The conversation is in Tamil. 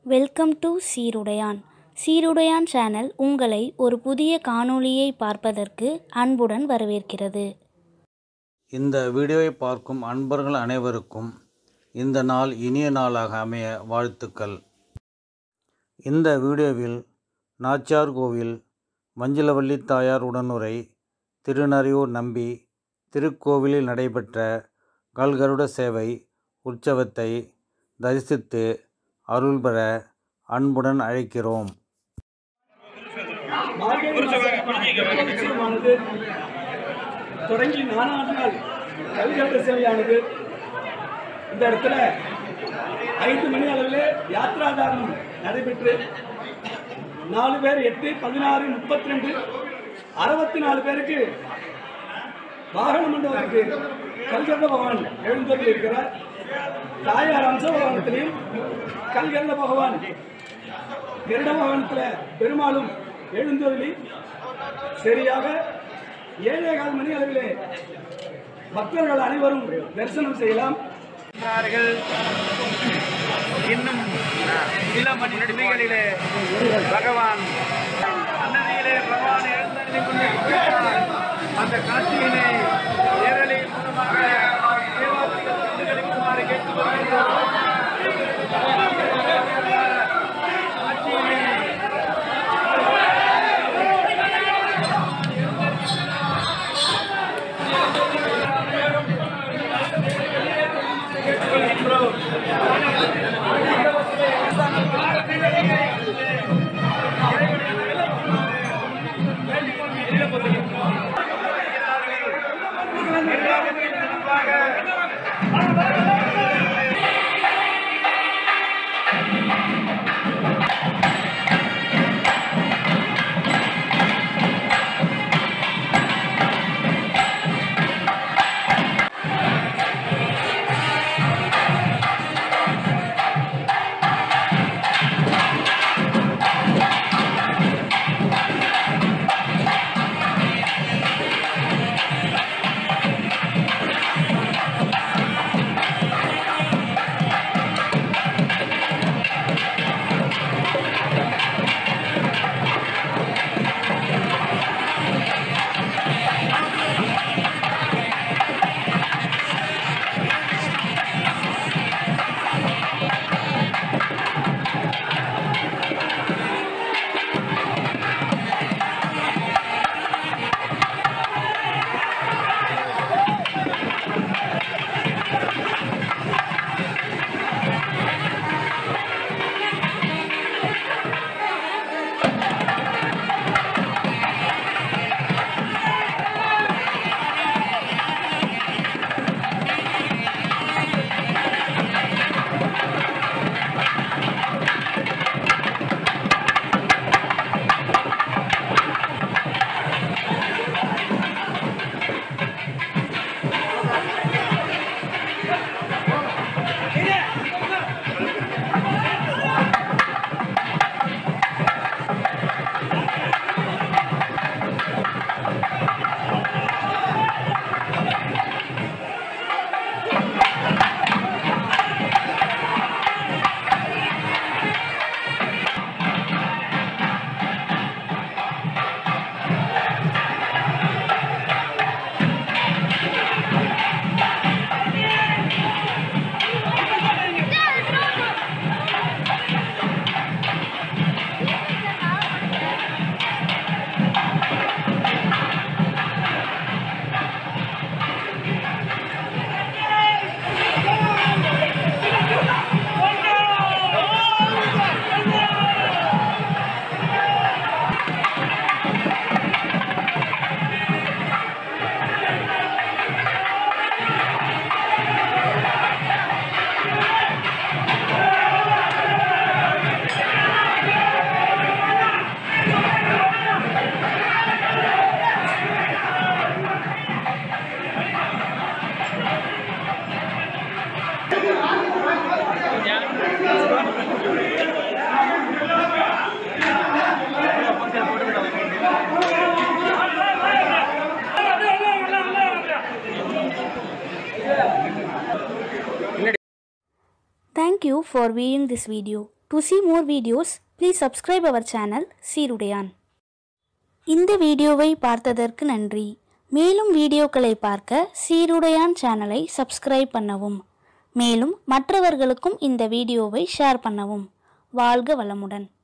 Welcome to Seerudaiyan Seerudaiyan channel உங்களை ஒரு புதிய காணொளியை பார்ப்பதற்கு அன்புடன் வரவேற்கிறது இந்த வீடியோவை பார்க்கும் அன்பர்கள் அனைவருக்கும் இந்த நாள் இனிய நாளாக அமைய வாழ்த்துக்கள் இந்த வீடியோவில் நாச்சியார் கோவில் மஞ்சுளவள்ளி தாயார் உடனுரை திருநறையூர் நம்பி திருக்கோவிலில் நடைபெற்ற கல்கருட சேவை உற்சவத்தை தரிசித்து அருள் பெற அன்புடன் அழைக்கிறோம் உற்சவமானது தொடங்கி நான்காண்டு நாள் கல்கட்ட சேவையானது இந்த இடத்துல ஐந்து மணி அளவில் யாத்ராதாரணம் நடைபெற்று நாலு பேர் எட்டு பதினாறு முப்பத்தி ரெண்டு அறுபத்தி நாலு பேருக்கு வாகன மண்டபத்துக்கு கல்கண்ட பகவான் எழுந்தருள் இருக்கிறார் தாயார் அம்ச பகவானத்திலையும் கல்கண்ட பகவான் கருட வாகனத்தில் பெருமாளும் எழுந்தருளி சரியாக ஏழே கால் மணி அளவிலே பக்தர்கள் அனைவரும் தரிசனம் செய்யலாம் இருக்கிறார்கள் இன்னும் சில மணி நிமிடங்களிலே பகவான் அன்னதியிலே பகவான் எழுந்தருளி கொண்டிருக்கிறார் அந்த காட்சியினை நேரலை மூலமாக தேவாலயத்தில் கண்டுகளிக்குமாறு கேட்டுக்கொள்கிறோம் காட்சியினை Thank you for viewing this video. To see more videos, please subscribe our channel Seerudaiyan இந்த வீடியோவை பார்த்ததற்கு நன்றி மேலும் வீடியோக்களை பார்க்க சீருடையான் சேனலை சப்ஸ்கிரைப் பண்ணவும் மேலும் மற்றவர்களுக்கும் இந்த வீடியோவை ஷேர் பண்ணவும் வாழ்க வளமுடன்